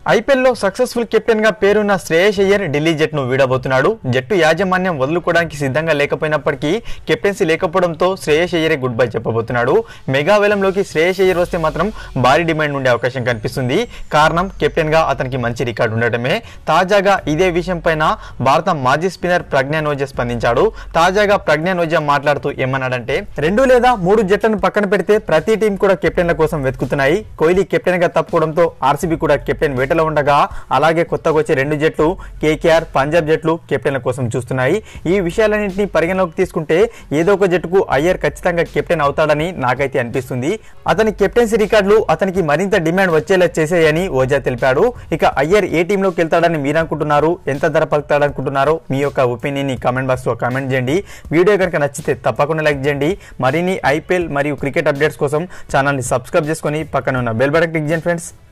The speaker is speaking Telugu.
ఐపీఎల్లో సక్సెస్ఫుల్ కెప్టెన్ గా పేరున్న శ్రేయస్ అయ్యర్ ఢిల్లీ జట్టును వీడబోతున్నాడు జట్టు యాజమాన్యం వదులుకోవడానికి సిద్ధంగా లేకపోయినప్పటికీ కెప్టెన్సీ లేకపోవడంతో శ్రేయస్ అయ్యరే గుడ్ బై చెప్పబోతున్నాడు మెగా వేలంలోకి శ్రేయస్ అయ్యర్ వస్తే మాత్రం భారీ డిమాండ్ ఉండే అవకాశం కనిపిస్తుంది కారణం కెప్టెన్ గా అతనికి మంచి రికార్డు ఉండటమే తాజాగా ఇదే విషయం పైన భారత మాజీ స్పిన్నర్ ప్రజ్ఞా నోజా స్పందించాడు తాజాగా ప్రజ్ఞా నోజా మాట్లాడుతూ ఏమన్నాడంటే రెండు లేదా మూడు జట్లను పక్కన పెడితే ప్రతి టీం కూడా కెప్టెన్ల కోసం వెతుకుతున్నాయి కోహ్లీ కెప్టెన్ గా తప్పుకోవడంతో ఆర్సీబీ కూడా కెప్టెన్ వేటలో ఉండగా అలాగే కొత్తగా వచ్చే రెండు జట్లు కేకేఆర్ పంజాబ్ జట్లు కెప్టెన్ల కోసం చూస్తున్నాయి ఈ విషయాలన్నింటినీ పరిగణలోకి తీసుకుంటే ఏదో ఒక జట్టుకు అయ్యర్ ఖచ్చితంగా కెప్టెన్ అవుతాడని నాకైతే అనిపిస్తుంది అతని కెప్టెన్సీ రికార్డులు అతనికి మరింత డిమాండ్ వచ్చేలా చేసాయని ఓజా తెలిపాడు ఇక అయ్యర్ ఏ టీంలోకి వెళ్తాడని మీరు అనుకుంటున్నారు ఎంత ధర పలుకుతాడనుకుంటున్నారో మీ యొక్క ఒపీనియన్ ని కామెంట్ బాక్స్ లో కామెంట్ చేయండి వీడియో కనుక నచ్చితే తప్పకుండా లైక్ చేయండి మరిన్ని ఐపీఎల్ మరియు క్రికెట్ అప్డేట్స్ కోసం ఛానల్ని సబ్స్క్రైబ్ చేసుకొని పక్కన ఉన్న బెల్ బటన్ క్లిక్ చేయండి ఫ్రెండ్స్